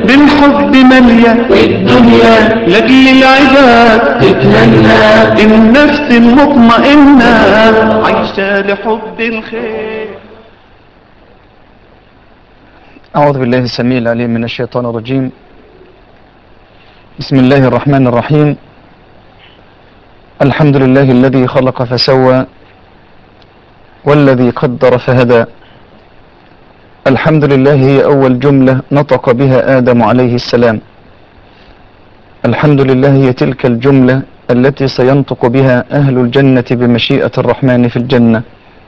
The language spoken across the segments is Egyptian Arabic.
بالحب مليا الدنيا لأجل العباد تتمنى النفس المطمئنة عايشة لحب الخير أعوذ بالله السميع العليم من الشيطان الرجيم بسم الله الرحمن الرحيم الحمد لله الذي خلق فسوى والذي قدر فهدى الحمد لله هي أول جملة نطق بها آدم عليه السلام الحمد لله هي تلك الجملة التي سينطق بها أهل الجنة بمشيئة الرحمن في الجنة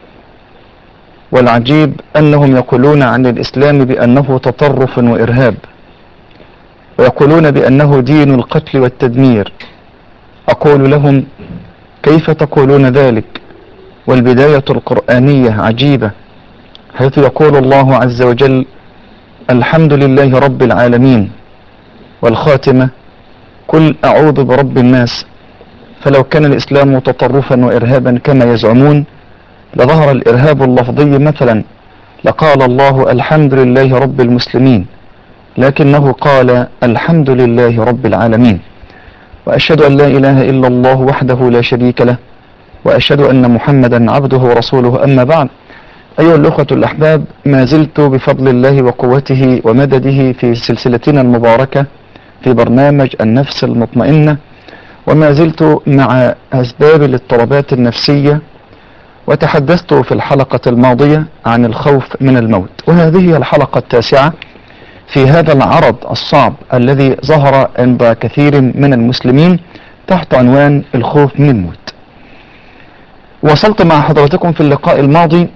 والعجيب أنهم يقولون عن الإسلام بأنه تطرف وإرهاب ويقولون بأنه دين القتل والتدمير أقول لهم كيف تقولون ذلك والبداية القرآنية عجيبة حيث يقول الله عز وجل الحمد لله رب العالمين والخاتمة قل أعوذ برب الناس فلو كان الإسلام تطرفا وإرهابا كما يزعمون لظهر الإرهاب اللفظي مثلا لقال الله الحمد لله رب المسلمين لكنه قال الحمد لله رب العالمين وأشهد أن لا إله إلا الله وحده لا شريك له وأشهد أن محمدا عبده ورسوله أما بعد أيها الأخوة الأحباب ما زلت بفضل الله وقوته ومدده في سلسلتنا المباركة في برنامج النفس المطمئنة وما زلت مع أسباب الاضطرابات النفسية وتحدثت في الحلقة الماضية عن الخوف من الموت وهذه هي الحلقة التاسعة في هذا العرض الصعب الذي ظهر عند كثير من المسلمين تحت عنوان الخوف من الموت وصلت مع حضراتكم في اللقاء الماضي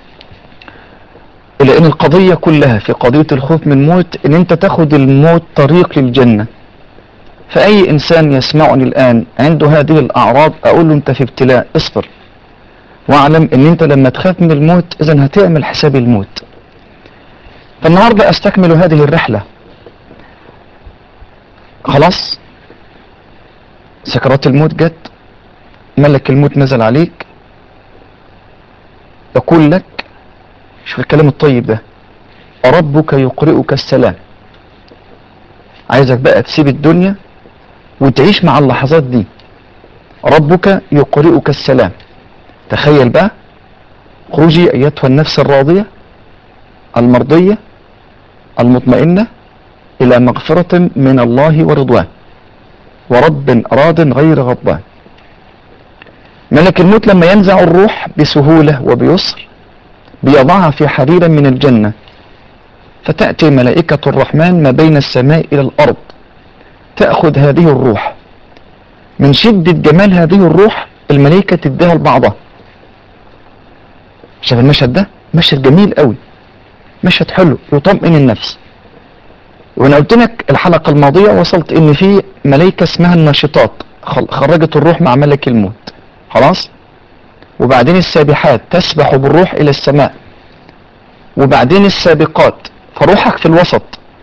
إلى أن القضية كلها في قضية الخوف من الموت أن أنت تاخد الموت طريق للجنة فأي إنسان يسمعني الآن عنده هذه الأعراض أقول له أنت في ابتلاء اصبر واعلم أن أنت لما تخاف من الموت إذا هتعمل حساب الموت فالنهاردة أستكمل هذه الرحلة خلاص سكرات الموت جت ملك الموت نزل عليك يقول لك شوف الكلام الطيب ده ربك يقرئك السلام عايزك بقى تسيب الدنيا وتعيش مع اللحظات دي ربك يقرئك السلام تخيل بقى خرجي ايتها النفس الراضية المرضية المطمئنة الى مغفرة من الله ورضوان ورب راد غير غضبان ملك الموت لما ينزع الروح بسهولة وبيسر بيضعها في حرير من الجنة فتأتي ملائكة الرحمن ما بين السماء إلى الأرض تأخذ هذه الروح من شدة جمال هذه الروح الملائكة تديها لبعضها شايف المشهد ده مشهد جميل قوي مشهد حلو يطمئن النفس وانا قلت لك الحلقة الماضية وصلت ان في ملائكة اسمها الناشطات خرجت الروح مع ملك الموت خلاص وبعدين السابحات تسبح بالروح الى السماء وبعدين السابقات فروحك في الوسط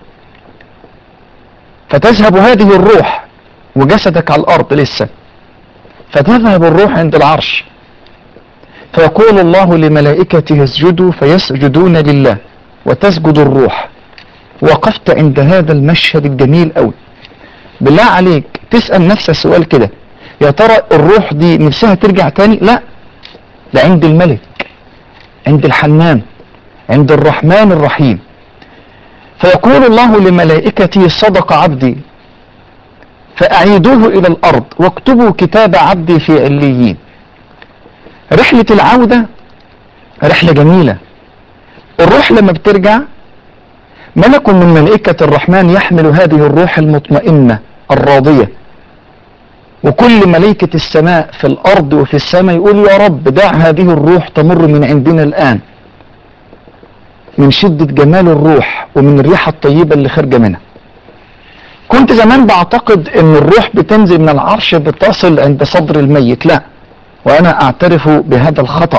فتذهب هذه الروح وجسدك على الارض لسه فتذهب الروح عند العرش فيقول الله لملائكته اسجدوا فيسجدون لله وتسجد الروح وقفت عند هذا المشهد الجميل قوي بالله عليك تسأل نفسك سؤال كده يا ترى الروح دي نفسها ترجع تاني لا ده عند الملك عند الحنان عند الرحمن الرحيم فيقول الله لملائكته صدق عبدي فأعيدوه إلى الأرض واكتبوا كتاب عبدي في عليين رحلة العودة رحلة جميلة الروح لما بترجع ملك من ملائكة الرحمن يحمل هذه الروح المطمئنة الراضية وكل ملائكة السماء في الأرض وفي السماء يقول يا رب دع هذه الروح تمر من عندنا الآن من شدة جمال الروح ومن الريحة الطيبة اللي خارجة منها كنت زمان بعتقد ان الروح بتنزل من العرش بتصل عند صدر الميت لا وانا اعترف بهذا الخطأ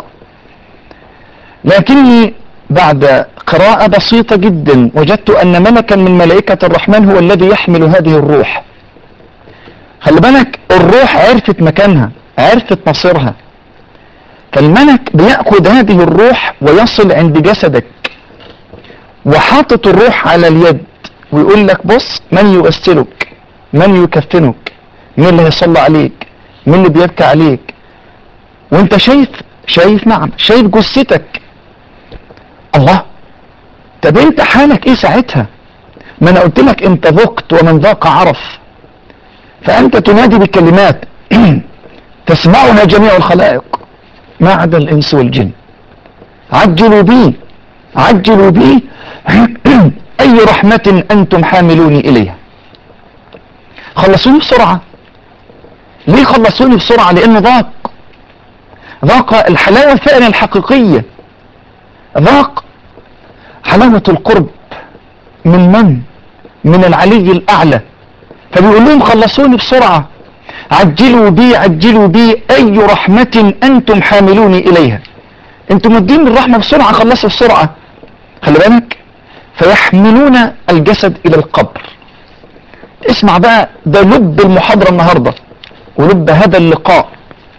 لكني بعد قراءة بسيطة جدا وجدت ان ملكا من ملائكة الرحمن هو الذي يحمل هذه الروح خلي بالك الروح عرفت مكانها عرفت مصيرها فالملك بيأخذ هذه الروح ويصل عند جسدك وحاطط الروح على اليد ويقول لك بص من يغسلك من يكفنك مين اللي هيصلى عليك مين اللي بيبكي عليك وانت شايف شايف نعم شايف جثتك الله طب انت حالك ايه ساعتها ما انا قلت لك انت ذقت ومن ذاق عرف فانت تنادي بكلمات تسمعها جميع الخلائق ما عدا الانس والجن عجلوا بي عجلوا بي اي رحمة انتم حاملوني اليها خلصوني بسرعة ليه خلصوني بسرعة لانه ذاق ذاق الحلاوة فعلا الحقيقية ذاق حلاوة القرب من من من العلي الاعلى فبيقول لهم خلصوني بسرعة عجلوا بي عجلوا بي اي رحمة انتم حاملوني اليها انتم مدين الرحمة بسرعة خلصوا بسرعة خلي بالك فيحملون الجسد الى القبر اسمع بقى ده لب المحاضرة النهاردة ولب هذا اللقاء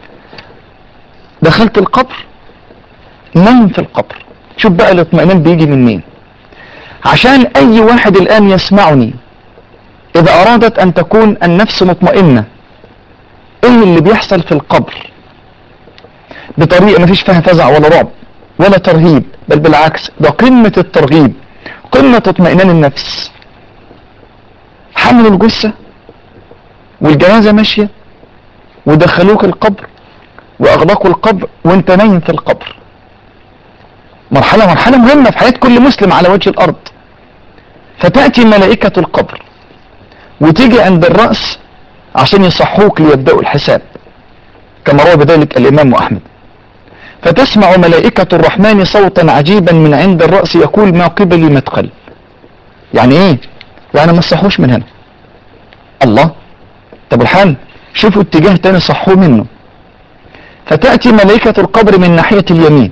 دخلت القبر نام في القبر شوف بقى الاطمئنان بيجي من مين عشان اي واحد الان يسمعني اذا ارادت ان تكون النفس مطمئنة ايه اللي بيحصل في القبر بطريقة ما فيش فيها فزع ولا رعب ولا ترهيب بل بالعكس ده قمة الترغيب قمة اطمئنان النفس حملوا الجثة والجنازة ماشية ودخلوك القبر واغلقوا القبر وانت نايم في القبر مرحلة مرحلة مهمة في حياة كل مسلم على وجه الارض فتأتي ملائكة القبر وتيجي عند الرأس عشان يصحوك ليبدأوا الحساب كما روى بذلك الامام احمد فتسمع ملائكة الرحمن صوتا عجيبا من عند الرأس يقول ما قبلي مدخل يعني ايه يعني ما تصحوش من هنا الله طب الحال شوفوا اتجاه تاني صحوه منه فتأتي ملائكة القبر من ناحية اليمين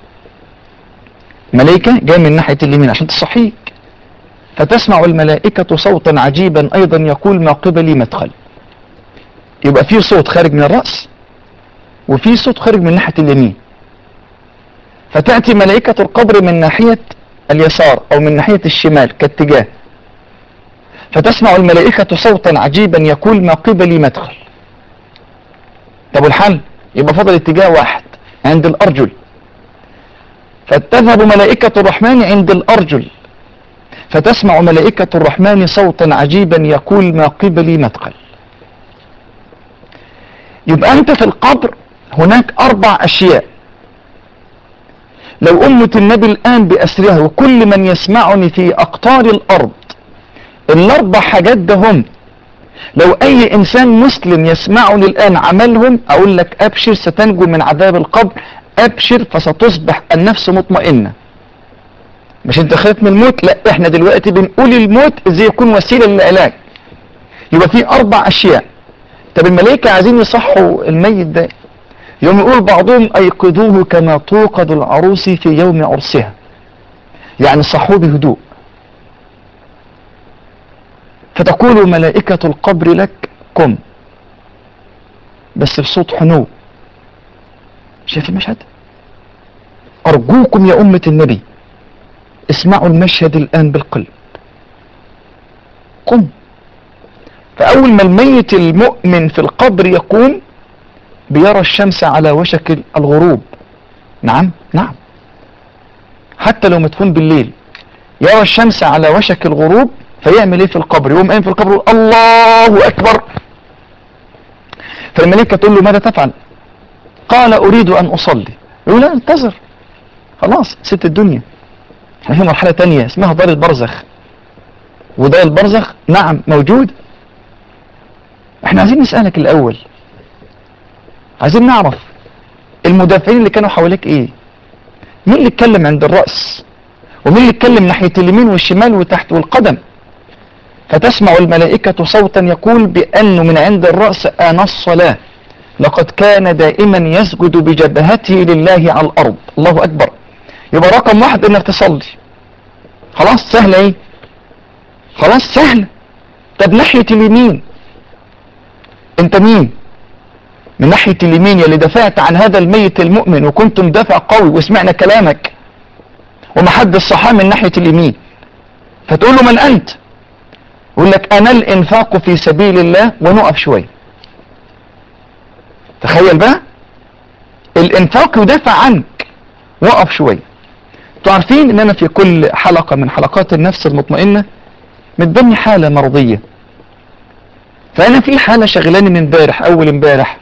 ملائكة جاية من ناحية اليمين عشان تصحيك فتسمع الملائكة صوتا عجيبا ايضا يقول ما قبلي مدخل يبقى في صوت خارج من الرأس وفي صوت خارج من ناحية اليمين فتأتي ملائكة القبر من ناحية اليسار او من ناحية الشمال كاتجاه فتسمع الملائكة صوتا عجيبا يقول ما قبلي مدخل طب الحل يبقى فضل اتجاه واحد عند الارجل فتذهب ملائكة الرحمن عند الارجل فتسمع ملائكة الرحمن صوتا عجيبا يقول ما قبلي مدخل يبقى انت في القبر هناك اربع اشياء لو امة النبي الان باسرها وكل من يسمعني في اقطار الارض الاربع حاجات ده هم لو اي انسان مسلم يسمعني الان عملهم اقول لك ابشر ستنجو من عذاب القبر ابشر فستصبح النفس مطمئنة مش انت خايف من الموت لا احنا دلوقتي بنقول الموت ازاي يكون وسيلة للعلاج يبقى في اربع اشياء طب الملائكة عايزين يصحوا الميت ده يوم يقول بعضهم ايقظوه كما توقظ العروس في يوم عرسها يعني صحوه بهدوء فتقول ملائكة القبر لك قم بس بصوت حنو شايف المشهد ارجوكم يا امة النبي اسمعوا المشهد الان بالقلب قم فاول ما الميت المؤمن في القبر يقوم بيرى الشمس على وشك الغروب نعم نعم حتى لو مدفون بالليل يرى الشمس على وشك الغروب فيعمل ايه في القبر يقوم قايم في القبر يقول الله اكبر فالملائكة تقول له ماذا تفعل قال اريد ان اصلي يقول لا انتظر خلاص ست الدنيا احنا في مرحلة تانية اسمها دار البرزخ ودار البرزخ نعم موجود احنا عايزين نسألك الاول عايزين نعرف المدافعين اللي كانوا حواليك ايه مين اللي اتكلم عند الرأس ومين اللي اتكلم ناحية اليمين والشمال وتحت والقدم فتسمع الملائكة صوتا يقول بأنه من عند الرأس آن الصلاة لقد كان دائما يسجد بجبهته لله على الأرض الله أكبر يبقى رقم واحد انك تصلي خلاص سهلة ايه خلاص سهلة طب ناحية اليمين انت مين من ناحية اليمين يلي دفعت عن هذا الميت المؤمن وكنت مدافع قوي وسمعنا كلامك ومحد الصحاه من ناحية اليمين فتقول له من انت يقول لك انا الانفاق في سبيل الله ونقف شويه تخيل بقى الانفاق يدافع عنك وقف شويه انتوا عارفين ان انا في كل حلقه من حلقات النفس المطمئنه متبني حاله مرضيه فانا في حاله شغلاني من امبارح اول امبارح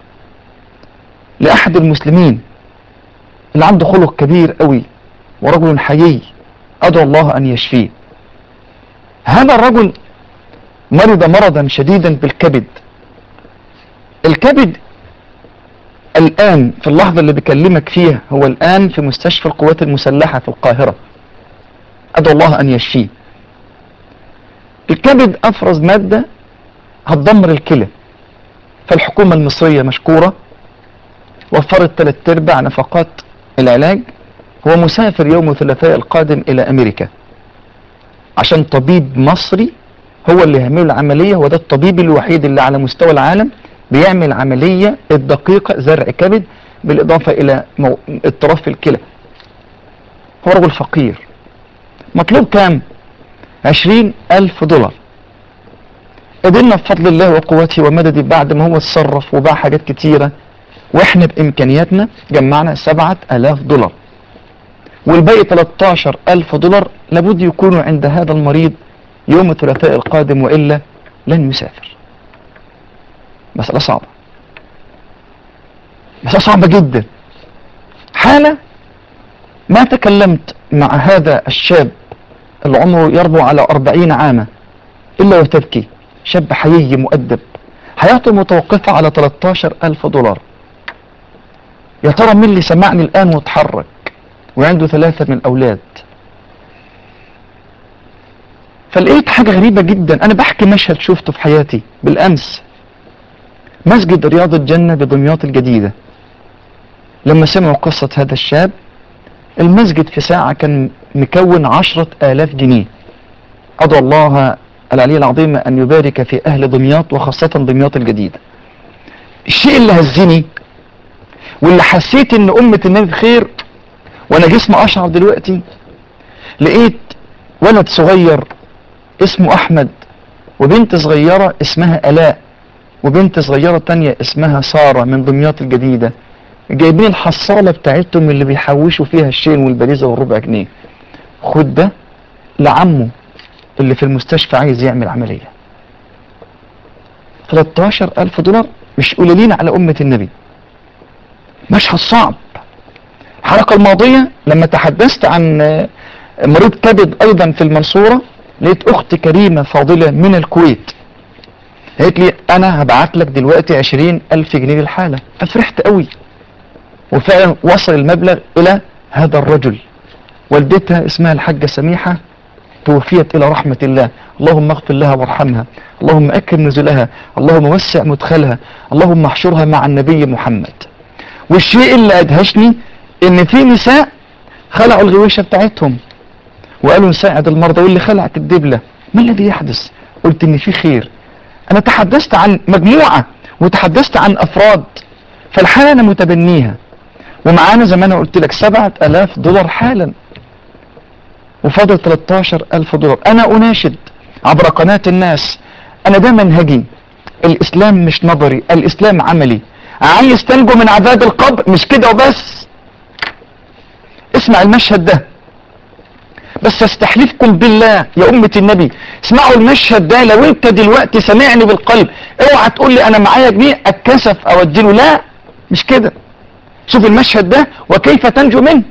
لاحد المسلمين اللي عنده خلق كبير قوي ورجل حيي ادعو الله ان يشفيه هذا الرجل مرض مرضا شديدا بالكبد الكبد الآن في اللحظة اللي بكلمك فيها هو الآن في مستشفى القوات المسلحة في القاهرة أدعو الله أن يشفيه الكبد أفرز مادة هتدمر الكلى فالحكومة المصرية مشكورة وفرت ثلاث ارباع نفقات العلاج هو مسافر يوم الثلاثاء القادم إلى أمريكا عشان طبيب مصري هو اللي هيعمل العملية وده الطبيب الوحيد اللي على مستوى العالم بيعمل عملية الدقيقة زرع كبد بالإضافة إلى مو... اضطراب في الكلى هو رجل فقير مطلوب كام عشرين ألف دولار قدرنا بفضل الله وقوته ومدده بعد ما هو اتصرف وباع حاجات كتيرة واحنا بإمكانياتنا جمعنا سبعة ألاف دولار والباقي 13 ألف دولار لابد يكونوا عند هذا المريض يوم الثلاثاء القادم وإلا لن يسافر مسألة صعبة مسألة صعبة جدا حالة ما تكلمت مع هذا الشاب اللي عمره يربو على أربعين عاما إلا وتبكي شاب حيي مؤدب حياته متوقفة على 13 ألف دولار يا ترى مين اللي سمعني الآن واتحرك وعنده ثلاثة من الأولاد فلقيت حاجة غريبة جدا أنا بحكي مشهد شفته في حياتي بالأمس مسجد رياض الجنة بدمياط الجديدة لما سمعوا قصة هذا الشاب المسجد في ساعة كان مكون عشرة آلاف جنيه أدعو الله العلي العظيم أن يبارك في أهل دمياط وخاصة دمياط الجديدة الشيء اللي هزني واللي حسيت ان أمة النبي بخير وانا جسمي اشعر دلوقتي لقيت ولد صغير اسمه احمد وبنت صغيرة اسمها الاء وبنت صغيرة تانية اسمها سارة من دمياط الجديدة جايبين الحصالة بتاعتهم اللي بيحوشوا فيها الشين والبريزة والربع جنيه خد ده لعمه اللي في المستشفى عايز يعمل عملية 13 ألف دولار مش قليلين على أمة النبي مشهد صعب الحلقة الماضية لما تحدثت عن مريض كبد أيضا في المنصورة لقيت أخت كريمة فاضلة من الكويت قالت لي أنا هبعت لك دلوقتي عشرين ألف جنيه للحالة ففرحت قوي وفعلا وصل المبلغ إلى هذا الرجل والدتها اسمها الحاجة سميحة توفيت إلى رحمة الله اللهم اغفر لها وارحمها اللهم أكرم نزلها اللهم وسع مدخلها اللهم احشرها مع النبي محمد والشيء اللي أدهشني ان في نساء خلعوا الغويشة بتاعتهم وقالوا نساعد المرضى واللي خلعت الدبلة ما الذي يحدث قلت ان في خير انا تحدثت عن مجموعة وتحدثت عن افراد فالحالة انا متبنيها ومعانا زي ما انا قلت لك سبعة الاف دولار حالا وفاضل 13 الف دولار انا اناشد عبر قناة الناس انا ده منهجي الاسلام مش نظري الاسلام عملي عايز تنجو من عذاب القبر مش كده وبس اسمع المشهد ده بس استحلفكم بالله يا أمة النبي اسمعوا المشهد ده لو انت دلوقتي سمعني بالقلب اوعى تقول لي انا معايا جنيه اتكسف او اديله لا مش كده شوف المشهد ده وكيف تنجو منه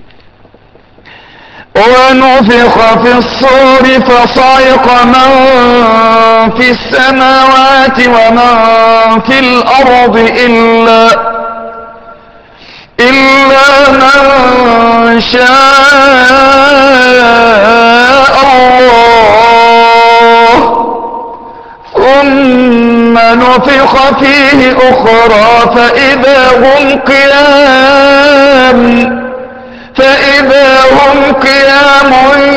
ونفخ في الصور فصعق من في السماوات ومن في الأرض إلا إلا من شاء الله ثم نفخ فيه أخرى فإذا هم قيام فإذا هم قيام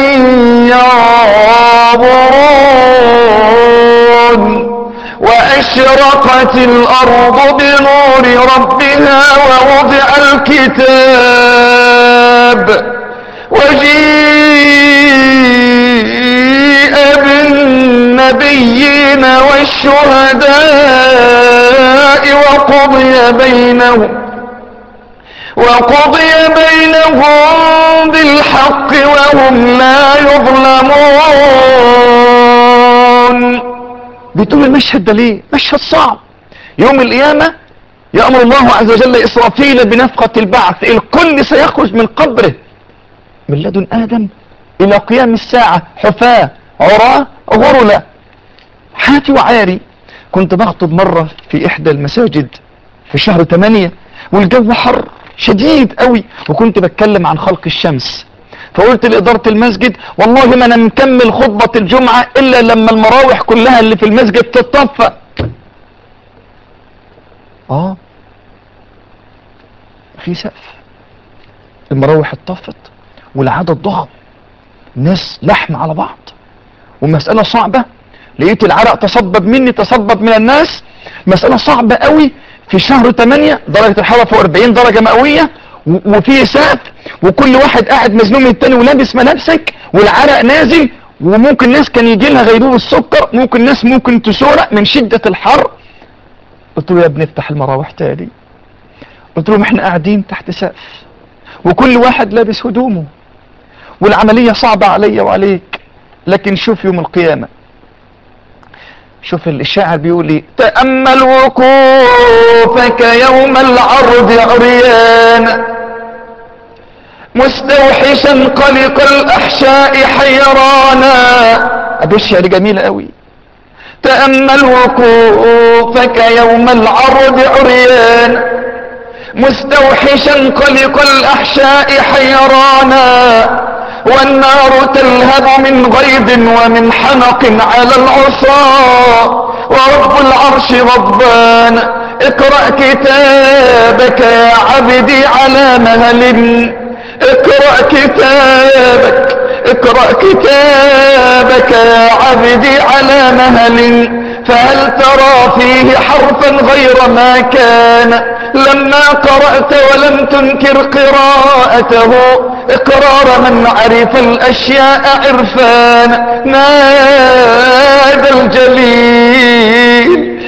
ينظرون وأشرقت الأرض بنور ربها ووضع الكتاب وجيء بالناس والنبيين والشهداء وقضي بينهم وقضي بينهم بالحق وهم لا يظلمون بتقول المشهد ده ليه مشهد صعب يوم القيامة يأمر الله عز وجل إسرافيل بنفقة البعث الكل سيخرج من قبره من لدن آدم إلى قيام الساعة حفاة عراة غرلة حافي وعاري كنت بخطب مرة في إحدى المساجد في شهر 8 والجو حر شديد قوي وكنت بتكلم عن خلق الشمس فقلت لإدارة المسجد والله ما أنا مكمل خطبة الجمعة إلا لما المراوح كلها اللي في المسجد تتطفى آه في سقف المراوح اتطفت والعدد ضخم ناس لحم على بعض ومسألة صعبة لقيت العرق تصبب مني تصبب من الناس مسألة صعبة قوي في شهر 8 درجة الحرارة فوق 40 درجة مئوية و- وفي سقف وكل واحد قاعد مزنوق من التاني ولابس ملابسك والعرق نازل وممكن ناس كان يجي لها غيبوبة السكر ممكن ناس ممكن تسورق من شدة الحر قلت له يا ابني افتح المراوح تاني قلت لهم احنا قاعدين تحت سقف وكل واحد لابس هدومه والعملية صعبة عليا وعليك لكن شوف يوم القيامة شوف الشاعر بيقول لي تأمل وقوفك يوم العرض عريان مستوحشا قلق الأحشاء حيرانا أبي الشعر جميل قوي تأمل وقوفك يوم العرض عريان مستوحشا قلق الأحشاء حيرانا والنار تلهب من غيظ ومن حنق على العصا ورب العرش غضبان اقرأ كتابك يا عبدي على مهل اقرأ كتابك اقرأ كتابك يا عبدي على مهل فهل ترى فيه حرفا غير ما كان لما قرأت ولم تنكر قراءته اقرار من عرف الاشياء عرفان نادى الجليل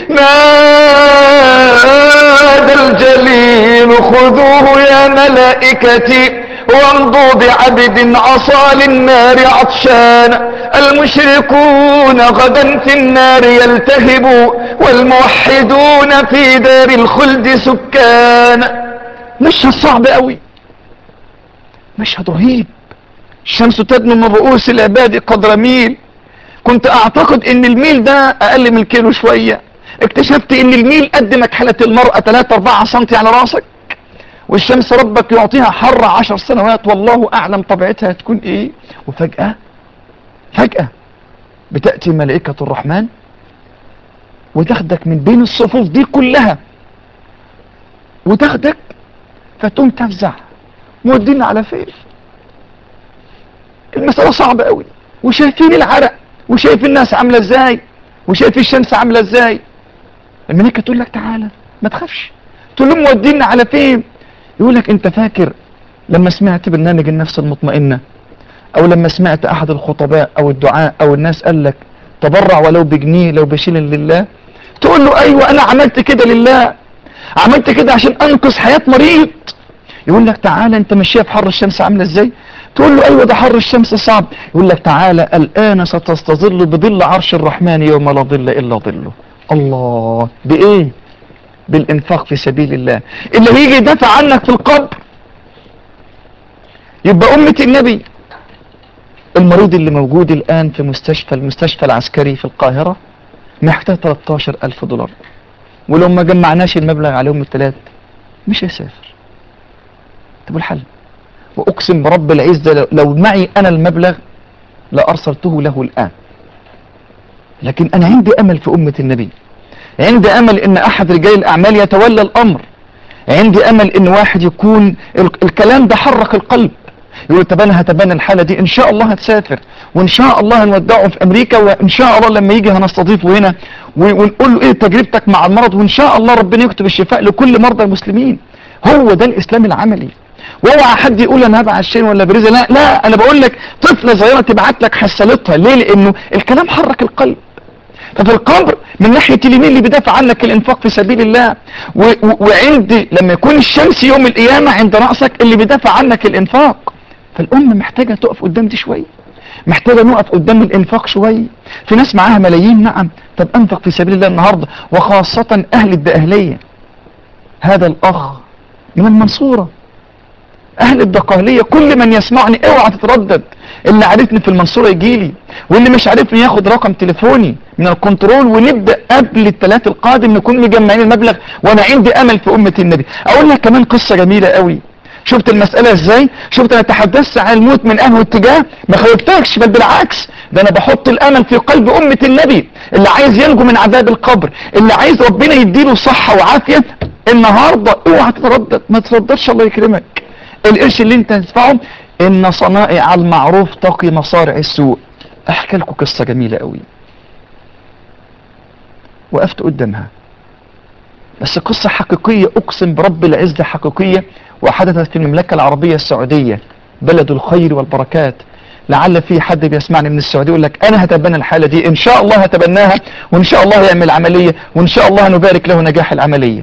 نادى الجليل خذوه يا ملائكتي وامضوا بعبد عصى للنار عطشان المشركون غدا في النار يلتهبوا والموحدون في دار الخلد سكان مشهد صعب قوي مشهد رهيب الشمس تدنو من رؤوس العباد قدر ميل كنت اعتقد ان الميل ده اقل من الكيلو شوية اكتشفت ان الميل قد مكحلة المرأة 3 4 سنتي على راسك والشمس ربك يعطيها حر عشر سنوات والله اعلم طبيعتها تكون ايه وفجأة فجأة بتأتي ملائكة الرحمن وتاخدك من بين الصفوف دي كلها وتاخدك فتقوم تفزع مودينا على فين المسألة صعبة قوي وشايفين العرق وشايف الناس عاملة ازاي وشايف الشمس عاملة ازاي الملائكة تقول لك تعالى ما تخافش تقول لهم مودينا على فين يقول لك انت فاكر لما سمعت برنامج النفس المطمئنة او لما سمعت احد الخطباء او الدعاء او الناس قال لك تبرع ولو بجنيه لو بشيل لله تقول له ايوه انا عملت كده لله عملت كده عشان انقذ حياة مريض يقول لك تعالى انت ماشيه في حر الشمس عامله ازاي تقول له ايوه ده حر الشمس صعب يقول لك تعالى الان ستستظل بظل عرش الرحمن يوم لا ظل الا ظله الله بايه بالانفاق في سبيل الله اللي هيجي يدافع عنك في القبر يبقى أمة النبي المريض اللي موجود الآن في مستشفى المستشفى العسكري في القاهرة محتاج 13 ألف دولار ولو ما جمعناش المبلغ عليهم الثلاث مش هيسافر طب الحل وأقسم برب العزة لو- لو معي أنا المبلغ لأرسلته له الآن لكن أنا عندي أمل في أمة النبي عندي أمل إن أحد رجال الأعمال يتولى الأمر عندي أمل إن واحد يكون ال- الكلام ده حرك القلب يقول طب أنا هتبنى الحالة دي إن شاء الله هتسافر وإن شاء الله هنودعه في أمريكا وإن شاء الله لما يجي هنستضيفه هنا و- ونقول له إيه تجربتك مع المرض وإن شاء الله ربنا يكتب الشفاء لكل مرضى المسلمين هو ده الإسلام العملي واوعى حد يقول انا هبعت شين ولا بريزه لا لا انا بقول لك طفله صغيره تبعت لك حسلتها ليه لانه الكلام حرك القلب ففي القبر من ناحية اليمين اللي بيدافع عنك الانفاق في سبيل الله و و وعند لما يكون الشمس يوم القيامة عند رأسك اللي بيدافع عنك الانفاق فالأمة محتاجة تقف قدام دي شوية محتاجة نقف قدام الانفاق شوية في ناس معاها ملايين نعم طب انفق في سبيل الله النهاردة وخاصة اهل الدقهلية هذا الاخ من المنصورة اهل الدقهلية كل من يسمعني اوعى تتردد اللي عارفني في المنصورة يجيلي واللي مش عارفني ياخد رقم تليفوني من الكنترول ونبدأ قبل الثلاث القادم نكون مجمعين المبلغ وانا عندي امل في امة النبي اقول لك كمان قصة جميلة قوي شفت المسألة ازاي شفت انا تحدثت عن الموت من انه اتجاه ما خوفتكش بل بالعكس ده انا بحط الامل في قلب امة النبي اللي عايز ينجو من عذاب القبر اللي عايز ربنا يديله صحة وعافية النهاردة اوعى تتردد ما تترددش الله يكرمك القرش اللي انت تدفعه ان صنائع المعروف تقي مصارع السوء احكي لكم قصة جميلة قوي وقفت قدامها بس قصة حقيقية اقسم برب العزة حقيقية وحدثت في المملكة العربية السعودية بلد الخير والبركات لعل في حد بيسمعني من السعودية يقول لك انا هتبنى الحالة دي ان شاء الله هتبناها وان شاء الله يعمل عملية وان شاء الله نبارك له نجاح العملية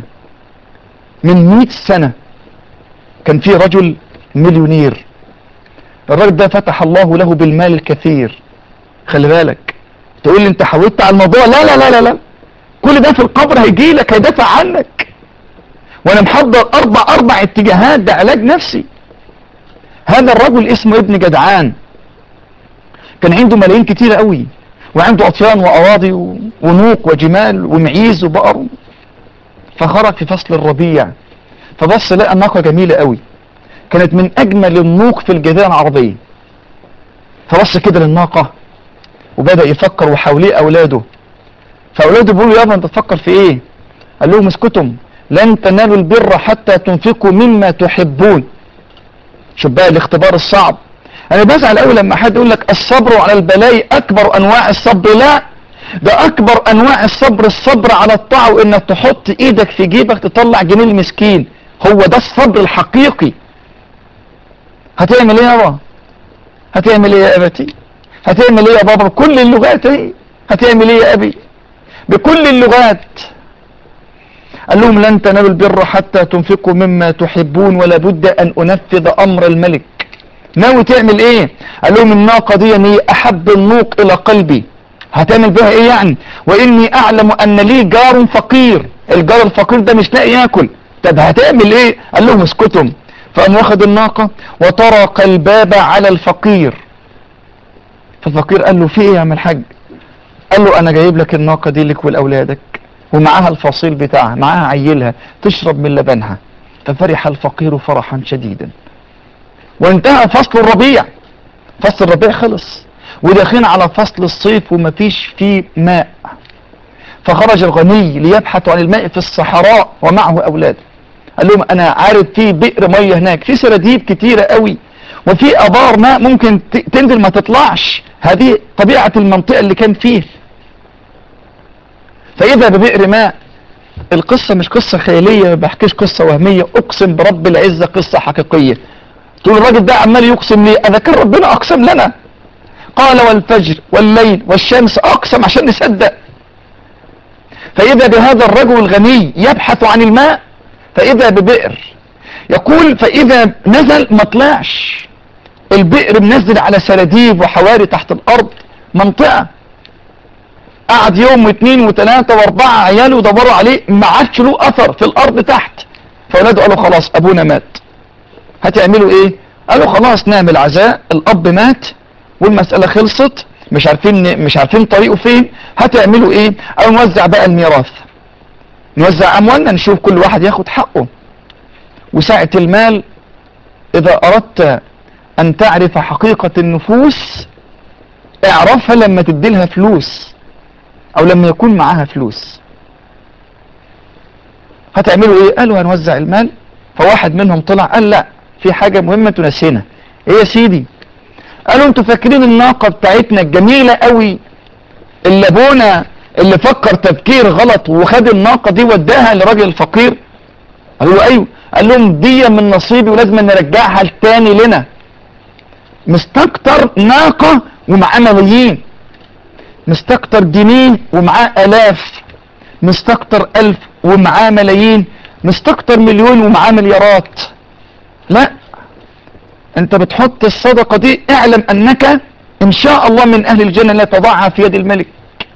من 100 سنة كان في رجل مليونير الراجل ده فتح الله له بالمال الكثير خلي بالك تقول لي انت حاولت على الموضوع لا لا لا لا, لا. كل ده في القبر هيجي لك هيدافع عنك وانا محضر اربع اربع اتجاهات ده علاج نفسي هذا الرجل اسمه ابن جدعان كان عنده ملايين كتيرة قوي وعنده اطيان واراضي و- ونوق وجمال ومعيز وبقر فخرج في فصل الربيع فبص لقى ناقة جميلة قوي كانت من اجمل النوق في الجزيرة العربية فبص كده للناقة وبدأ يفكر وحواليه اولاده فاولاده بيقولوا يابا انت تفكر في ايه قال لهم اسكتم لن تنالوا البر حتى تنفقوا مما تحبون شوف بقى الاختبار الصعب انا بزعل قوي لما حد يقول لك الصبر على البلاء اكبر انواع الصبر لا ده اكبر انواع الصبر الصبر على الطاعه وانك تحط ايدك في جيبك تطلع جنيه المسكين هو ده الصبر الحقيقي هتعمل ايه يابا هتعمل ايه يا ابتي هتعمل ايه يا بابا بكل اللغات ايه هتعمل ايه يا ابي بكل اللغات قال لهم لن تنالوا البر حتى تنفقوا مما تحبون ولا بد ان انفذ امر الملك ناوي تعمل ايه قال لهم الناقة دي هي احب النوق الى قلبي هتعمل بها ايه يعني واني اعلم ان لي جار فقير الجار الفقير ده مش لاقي ياكل طب هتعمل ايه قال لهم اسكتم فقام واخد الناقة وطرق الباب على الفقير فالفقير قال له في ايه يا عم الحاج قال له انا جايب لك الناقة دي لك ولأولادك ومعاها الفصيل بتاعها معاها عيلها تشرب من لبنها ففرح الفقير فرحا شديدا وانتهى فصل الربيع فصل الربيع خلص وداخلين على فصل الصيف ومفيش فيه ماء فخرج الغني ليبحث عن الماء في الصحراء ومعه اولاده قال لهم انا عارف في بئر ميه هناك في سراديب كتيره قوي وفي ابار ماء ممكن ت- تنزل ما تطلعش هذه طبيعه المنطقه اللي كان فيه فاذا ببئر ماء القصه مش قصه خياليه ما بحكيش قصه وهميه اقسم برب العزه قصه حقيقيه تقول الراجل ده عمال يقسم ليه اذا كان ربنا اقسم لنا قال والفجر والليل والشمس اقسم عشان نصدق فاذا بهذا الرجل الغني يبحث عن الماء فاذا ببئر يقول فاذا نزل ما طلعش البئر منزل على سراديب وحواري تحت الارض منطقة قعد يوم واثنين وثلاثة واربعة عياله يدوروا عليه ما عادش له اثر في الارض تحت فاولاده قالوا خلاص ابونا مات هتعملوا ايه قالوا خلاص نعمل عزاء الاب مات والمسألة خلصت مش عارفين مش عارفين طريقه فين هتعملوا ايه او نوزع بقى الميراث نوزع اموالنا نشوف كل واحد ياخد حقه وساعة المال اذا اردت ان تعرف حقيقة النفوس اعرفها لما تديلها فلوس او لما يكون معاها فلوس هتعملوا ايه قالوا هنوزع المال فواحد منهم طلع قال لا في حاجة مهمة تنسينا ايه يا سيدي قالوا انتوا فاكرين الناقة بتاعتنا الجميلة قوي اللي ابونا اللي فكر تفكير غلط وخد الناقة دي وداها لراجل الفقير قالوا له ايوه قال لهم دي من نصيبي ولازم نرجعها التاني لنا مستكتر ناقة ومعاه ملايين مستكتر جنيه ومعاه الاف مستكتر الف ومعاه ملايين مستكتر مليون ومعاه مليارات لا انت بتحط الصدقة دي اعلم انك ان شاء الله من اهل الجنة لا تضعها في يد الملك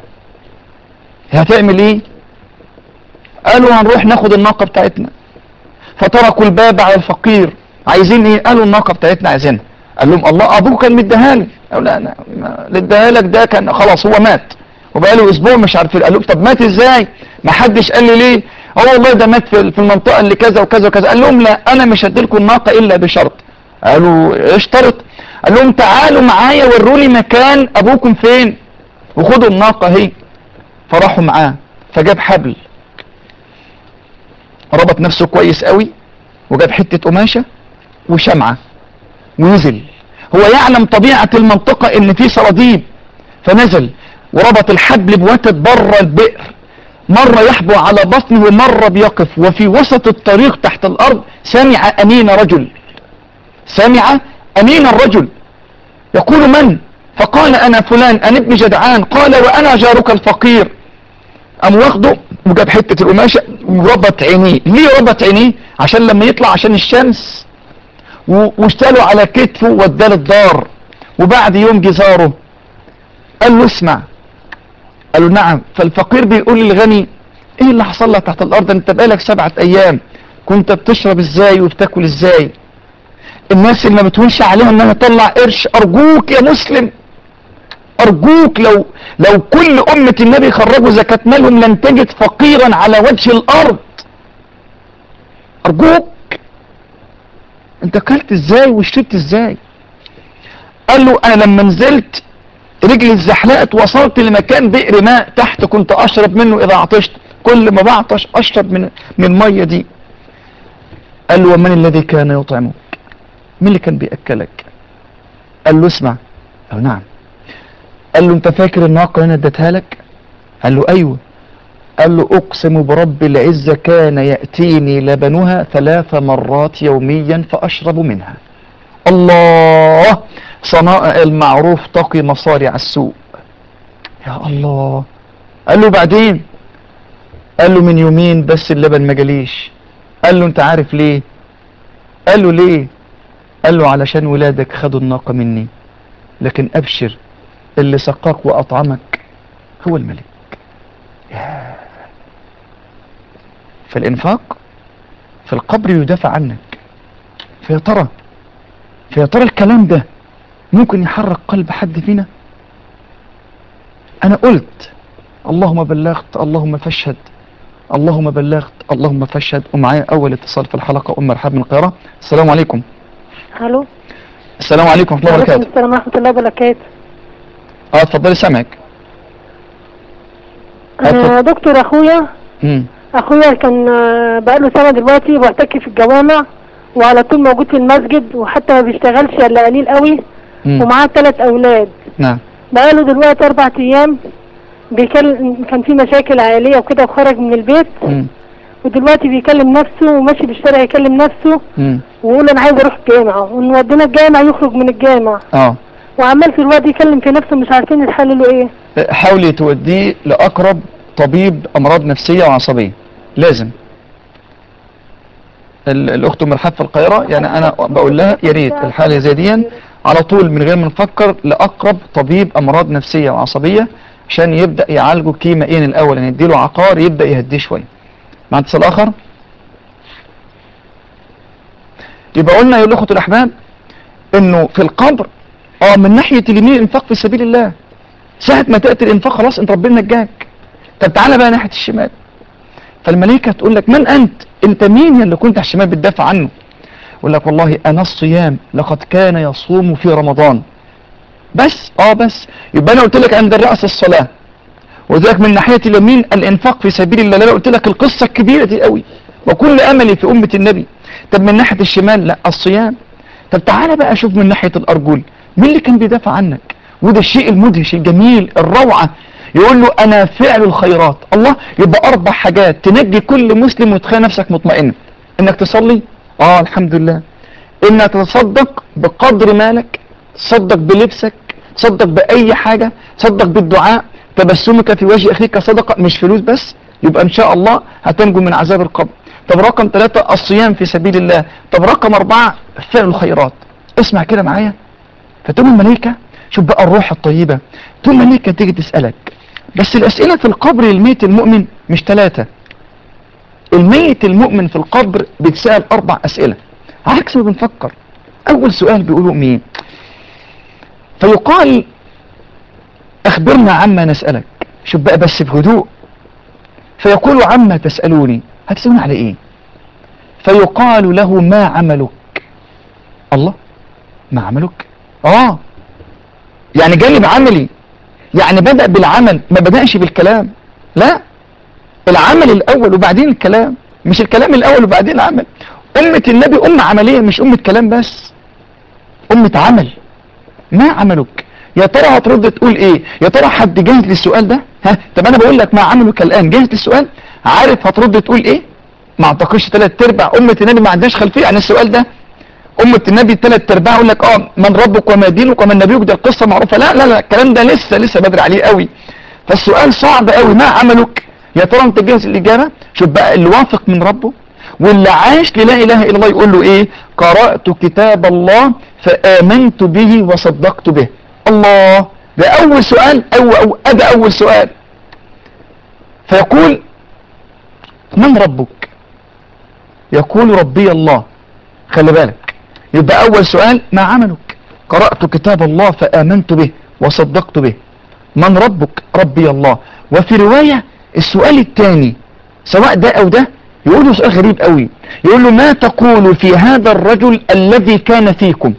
هتعمل ايه قالوا هنروح ناخد الناقة بتاعتنا فتركوا الباب على الفقير عايزين ايه قالوا الناقة بتاعتنا عايزينها قال لهم الله ابوه كان مديها لي قالوا لا انا ما- اللي اداها لك ده كان خلاص هو مات وبقى له اسبوع مش عارف إيه. قال لهم طب مات ازاي ما حدش قال لي ليه هو والله ده مات في في المنطقه اللي كذا وكذا وكذا قال لهم لا انا مش هديلكم الناقه الا بشرط قالوا اشترط قال لهم تعالوا معايا وروني مكان ابوكم فين وخدوا الناقه اهي فراحوا معاه فجاب حبل ربط نفسه كويس قوي وجاب حته قماشه وشمعه ونزل هو يعلم طبيعة المنطقة ان في سراديب فنزل وربط الحبل بوتد بره البئر مرة يحبو على بطنه ومرة بيقف وفي وسط الطريق تحت الارض سمع انين رجل سمع انين الرجل يقول من فقال انا فلان انا ابن جدعان قال وانا جارك الفقير قام واخده وجاب حتة القماشة وربط عينيه ليه ربط عينيه عشان لما يطلع عشان الشمس و- واشتلوا على كتفه وداه للدار وبعد يوم جزاره قال له اسمع قال له نعم فالفقير بيقول للغني ايه اللي حصل لك تحت الارض انت بقالك سبعة ايام كنت بتشرب ازاي وبتاكل ازاي الناس اللي ما بتهونش عليهم انها تطلع قرش ارجوك يا مسلم ارجوك لو لو كل امة النبي خرجوا زكاة مالهم لن تجد فقيرا على وجه الارض ارجوك انت اكلت ازاي وشربت ازاي قال له انا لما نزلت رجلي اتزحلقت وصلت لمكان بئر ماء تحت كنت اشرب منه اذا عطشت كل ما بعطش اشرب من من الميه دي قال له ومن الذي كان يطعمك مين اللي كان بياكلك قال له اسمع قال له نعم قال له انت فاكر الناقه اللي انا اديتها لك قال له ايوه قال له اقسم برب العزة كان يأتيني لبنها ثلاث مرات يوميا فاشرب منها الله صنائع المعروف تقي مصارع السوء يا الله قال له بعدين قال له من يومين بس اللبن ما جاليش قال له انت عارف ليه قال له ليه قال له علشان ولادك خدوا الناقة مني لكن ابشر اللي سقاك واطعمك هو الملك فالإنفاق في القبر يدافع عنك فيا ترى فيا ترى الكلام ده ممكن يحرك قلب حد فينا أنا قلت اللهم بلغت اللهم فاشهد اللهم بلغت اللهم فاشهد ومعايا أول اتصال في الحلقة أم رحاب من القاهرة السلام عليكم الو السلام عليكم ورحمة الله وعليكم وبركاته السلام ورحمه الله وبركاته اه اتفضلي سامعك آه دكتور اخويا مم. اخويا كان آه، بقاله سنه دلوقتي بيعتكف في الجوامع وعلى طول موجود في المسجد وحتى ما بيشتغلش الا قليل قوي مم. ومعاه ثلاث اولاد نعم بقاله دلوقتي اربع ايام بيكلم كان في مشاكل عائليه وكده وخرج من البيت مم. ودلوقتي بيكلم نفسه وماشي في الشارع يكلم نفسه مم. ويقول انا عايز اروح الجامع ونودينا الجامع يخرج من الجامع اه وعمال في الوقت يكلم في نفسه مش عارفين الحل له ايه حاولي توديه لأقرب طبيب أمراض نفسية وعصبية لازم ال- الأخت أم رحاب في القاهرة يعني أنا بقول لها يا ريت الحالة زي دي على طول من غير ما نفكر لأقرب طبيب أمراض نفسية وعصبية عشان يبدأ يعالجه كيميائيا الأول يعني يديله عقار يبدأ يهديه شوية مع اتصال آخر يبقى قلنا يا الأخوة الأحباب إنه في القبر اه من ناحية اليمين الإنفاق في سبيل الله ساعة ما تأتي الإنفاق خلاص أنت ربنا نجاك طب تعالى بقى ناحية الشمال فالملائكة تقول لك من أنت أنت مين اللي كنت على الشمال بتدافع عنه يقول لك والله أنا الصيام لقد كان يصوم في رمضان بس اه بس يبقى أنا قلت لك عند الرأس الصلاة وذلك من ناحية اليمين الإنفاق في سبيل الله لا قلت لك القصة الكبيرة دي قوي وكل أملي في أمة النبي طب من ناحية الشمال لا الصيام طب تعالى بقى شوف من ناحية الأرجل مين اللي كان بيدافع عنك وده الشيء المدهش الجميل الروعة يقول له أنا فعل الخيرات الله يبقى أربع حاجات تنجي كل مسلم وتخلي نفسك مطمئن إنك تصلي آه الحمد لله إنك تتصدق بقدر مالك تصدق بلبسك تصدق بأي حاجة تصدق بالدعاء تبسمك في وجه اخيك صدقة مش فلوس بس يبقى ان شاء الله هتنجو من عذاب القبر طب رقم ثلاثة الصيام في سبيل الله طب رقم اربعة فعل الخيرات اسمع كده معايا فتقوم الملائكة شوف بقى الروح الطيبة تقوم الملائكة تيجي تسألك بس الأسئلة في القبر للميت المؤمن مش ثلاثة الميت المؤمن في القبر بيتسأل أربع أسئلة عكس ما بنفكر أول سؤال بيقولوا مين فيقال أخبرنا عما نسألك شوف بقى بس بهدوء فيقول عما تسألوني هتسألوني على إيه فيقال له ما عملك الله ما عملك آه يعني جانب عملي يعني بدأ بالعمل ما بدأش بالكلام لا العمل الأول وبعدين الكلام مش الكلام الأول وبعدين العمل أمة النبي أمة عملية مش أمة كلام بس أمة عمل ما عملك يا ترى هترد تقول ايه يا ترى حد جاهز للسؤال ده ها طب انا بقول لك ما عملك الان جاهز للسؤال عارف هترد تقول ايه ما اعتقدش ثلاث ارباع امه النبي ما عندهاش خلفيه عن السؤال ده امه النبي ثلاث ارباع يقول لك اه من ربك وما دينك ومن نبيك ده القصه معروفه لا لا لا الكلام ده لسه لسه بدري عليه قوي فالسؤال صعب قوي ما عملك يا ترى انت جاهز الاجابه شوف بقى اللي واثق من ربه واللي عاش للا اله الا الله يقول له ايه قرات كتاب الله فامنت به وصدقت به الله ده اول سؤال او او ادى اول سؤال فيقول من ربك يقول ربي الله خلي بالك يبقى اول سؤال ما عملك قرأت كتاب الله فآمنت به وصدقت به من ربك ربي الله وفي رواية السؤال الثاني سواء ده او ده يقول له سؤال غريب قوي يقول له ما تقول في هذا الرجل الذي كان فيكم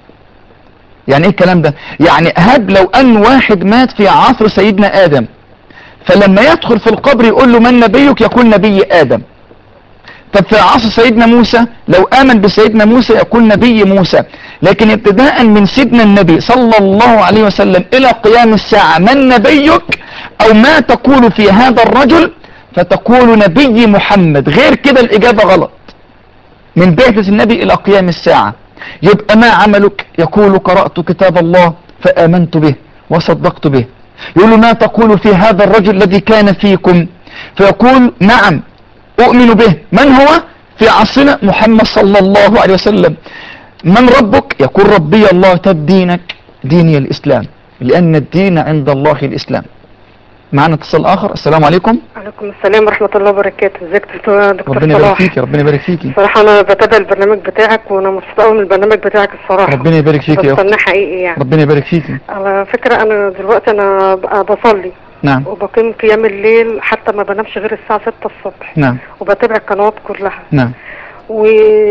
يعني ايه الكلام ده يعني هب لو ان واحد مات في عصر سيدنا ادم فلما يدخل في القبر يقول له من نبيك يقول نبي ادم طب في عصر سيدنا موسى لو امن بسيدنا موسى يقول نبي موسى لكن ابتداء من سيدنا النبي صلى الله عليه وسلم الى قيام الساعة من نبيك او ما تقول في هذا الرجل فتقول نبي محمد غير كده الاجابة غلط من بعثة النبي الى قيام الساعة يبقى ما عملك يقول قرأت كتاب الله فآمنت به وصدقت به يقول له ما تقول في هذا الرجل الذي كان فيكم فيقول نعم أؤمن به من هو في عصرنا محمد صلى الله عليه وسلم من ربك يقول ربي الله طب دينك ديني الإسلام لأن الدين عند الله الإسلام معنا اتصال آخر السلام عليكم عليكم السلام ورحمة الله وبركاته ازيك يا دكتور ربنا يبارك صلاح فيكي ربنا يبارك فيكي صراحة أنا بتابع البرنامج بتاعك وأنا مبسوطة أوي من البرنامج بتاعك الصراحة ربنا يبارك فيكي يا أخت بستناه حقيقي يعني ربنا يبارك فيكي على فكرة أنا دلوقتي أنا بقى بصلي نعم وبقيم قيام الليل حتى ما بنامش غير الساعة 6 الصبح نعم وبتابع القنوات كلها نعم و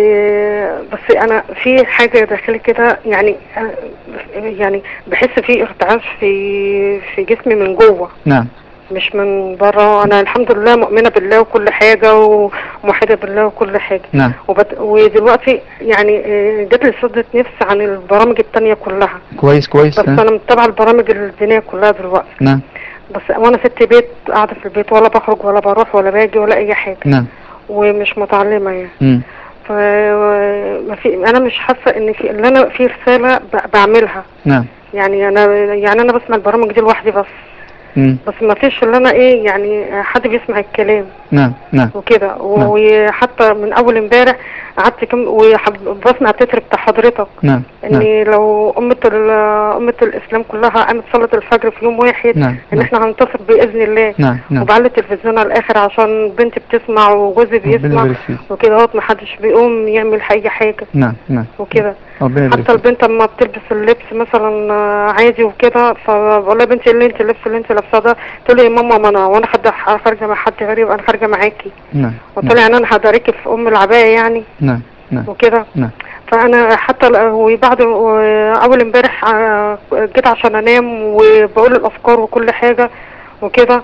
بس انا في حاجه داخلي كده يعني يعني بحس في ارتعاش في في جسمي من جوه نعم مش من بره انا الحمد لله مؤمنه بالله وكل حاجه وموحده بالله وكل حاجه نعم وبت... ودلوقتي يعني آه، جات لي صدة نفس عن البرامج التانية كلها كويس كويس بس ها؟ انا متابعه البرامج الدينيه كلها دلوقتي نعم بس وانا ست بيت قاعده في البيت ولا بخرج ولا بروح ولا باجي ولا اي حاجه نعم ومش متعلمه يعني مم. ف ما في انا مش حاسه ان في ان انا في رساله ب- بعملها نعم يعني انا يعني انا بسمع البرامج دي لوحدي بس مم. بس ما فيش اللي انا ايه يعني حد بيسمع الكلام نعم نعم وكده وحتى من اول امبارح قعدت كم وبسمع التتر بتاع حضرتك نعم ان نعم لو امه ال- امه الاسلام كلها قامت صلاه الفجر في يوم واحد نعم ان نعم احنا هننتصر باذن الله نعم نعم وبعلي التلفزيون على الاخر عشان بنتي بتسمع وجوزي ربنا بيسمع يبارك فيك وكده اهوت محدش بيقوم يعمل اي حاجه نعم نعم وكده ربنا يبارك حتى فيك البنت اما بتلبس اللبس مثلا آه، عادي وكده فبقول لها يا بنتي إيه اللي انت اللبس اللي انت لابساه ده تقول لي يا ماما ما انا وانا حد خارجه مع حد غريب انا خارجه معاكي نعم قلت نعم لها يعني انا هداركي في ام العبايه يعني نعم نعم وكده نعم فانا حتى ال- وبعد اول امبارح آه، جيت عشان انام وبقول الافكار وكل حاجه وكده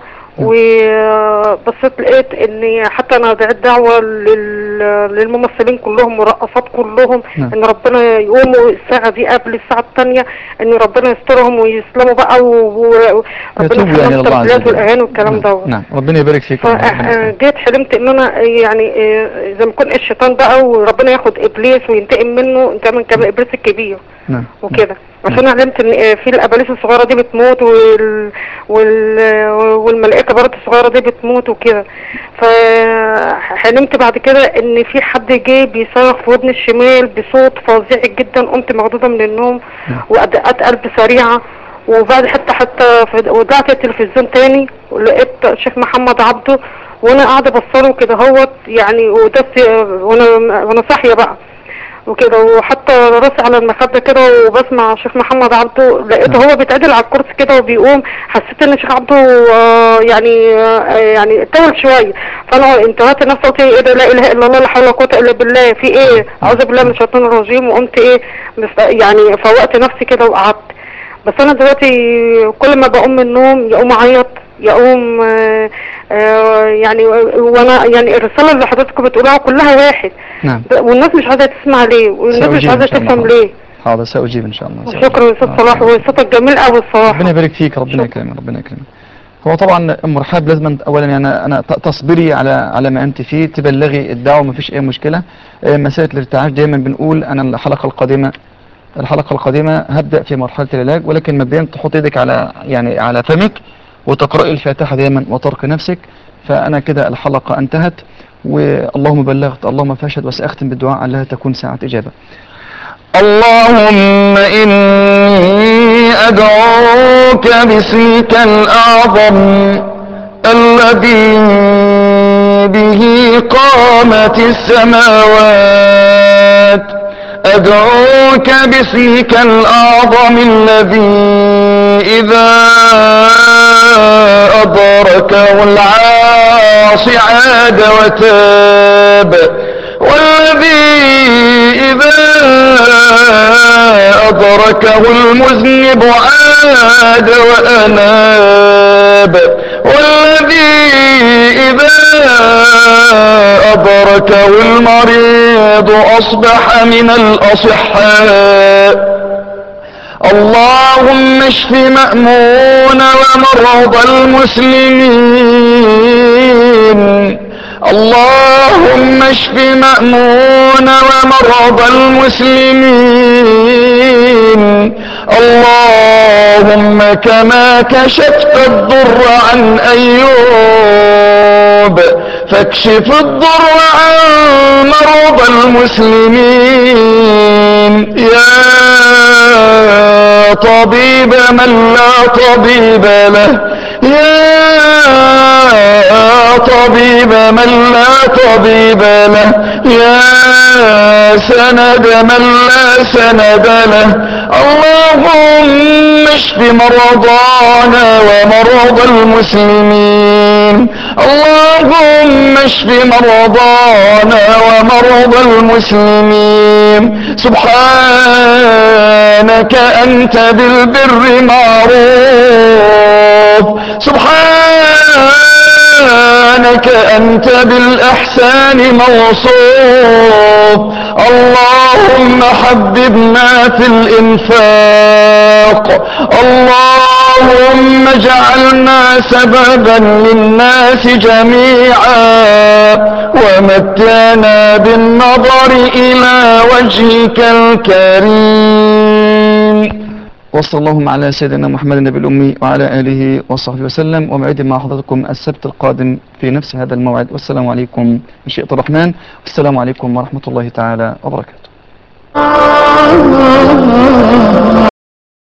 وبصيت لقيت ان حتى انا دعيت دعوه لل- للممثلين كلهم والرقصات كلهم نعم. ان ربنا يقوموا الساعه دي قبل الساعه الثانيه ان ربنا يسترهم ويسلموا بقى وربنا يتوبوا يعني الله عز وجل. والاغاني والكلام نعم. ده نعم ربنا يبارك فيك ربنا يبارك فيك. فجيت حلمت ان انا يعني آه، زي ما يكون الشيطان بقى وربنا ياخد ابليس وينتقم منه انت من كمان ابليس الكبير نعم وكده عشان علمت ان آه، في الاباليس الصغيره دي بتموت وال... وال... والملائكه برضه الصغيره دي بتموت وكده فحلمت بعد كده ان في حد جه بيصرخ في ودني الشمال بصوت فظيع جدا قمت مخضوضه من النوم وادقات قلب سريعه وبعد حتى حتى في- ودعت التلفزيون تاني ولقيت الشيخ محمد عبده وانا قاعده بصله كده هوت يعني وده وانا وانا صاحيه بقى وكده وحتى راسي على المخده كده وبسمع شيخ محمد عبده لقيته هو بيتعدل على الكرسي كده وبيقوم حسيت ان الشيخ عبده آه، يعني آه، يعني طول شويه فانا انتهيت نفسي قلت ايه ده لا اله الا الله لا حول ولا قوه الا بالله في ايه اعوذ بالله من الشيطان الرجيم وقمت ايه مست- يعني فوقت نفسي كده وقعدت بس انا دلوقتي كل ما بقوم من النوم يقوم اعيط يقوم آه، آه، يعني وانا يعني الرساله اللي حضرتك بتقولها كلها واحد نعم والناس مش عايزه تسمع ليه والناس مش سأجيب عايزه إن شاء الله. تفهم ليه حاضر سأجيب إن شاء الله سأجيب. شكرا يا استاذ آه. صلاح وصوتك جميل قوي الصراحه ربنا يبارك فيك ربنا يكرمك ربنا يكرمك هو طبعا ام رحاب لازم اولا يعني انا ت- تصبري على على ما انت فيه تبلغي الدعوه ما فيش اي مشكله آه، مساله الارتعاش دايما بنقول انا الحلقه القادمه الحلقه القادمه هبدا في مرحله العلاج ولكن مبدئيا تحط ايدك على يعني على فمك وتقراي الفاتحه دايما وترك نفسك فانا كده الحلقه انتهت واللهم بلغت اللهم فاشهد وساختم بالدعاء علها تكون ساعه اجابه اللهم إني أدعوك باسمك الأعظم الذي به قامت السماوات أدعوك باسمك الأعظم الذي إذا أدركه العاصي عاد وتاب والذي إذا أدركه المذنب عاد وأناب والذي إذا أدركه المريض أصبح من الأصحاء اللهم اشف مأمون ومرضى المسلمين اللهم اشف مأمون ومرضى المسلمين اللهم كما كشفت الضر عن أيوب فاكشف الضر عن مرضى المسلمين يا طبيب من لا طبيب له يا طبيب من لا طبيب له يا سند من لا سند له اللهم اشف مرضانا ومرضى المسلمين اللهم اشف مرضانا ومرضى المسلمين سبحانك أنت بالبر معروف سبحانك أنت بالإحسان موصوف اللهم حببنا في الإنفاق اللهم اجعلنا سببا للناس جميعا ومتعنا بالنظر إلى وجهك الكريم وصلى اللهم على سيدنا محمد النبي الأمي وعلى آله وصحبه وسلم ومعيد مع حضراتكم السبت القادم في نفس هذا الموعد والسلام عليكم مشيئة الرحمن والسلام عليكم ورحمة الله تعالى وبركاته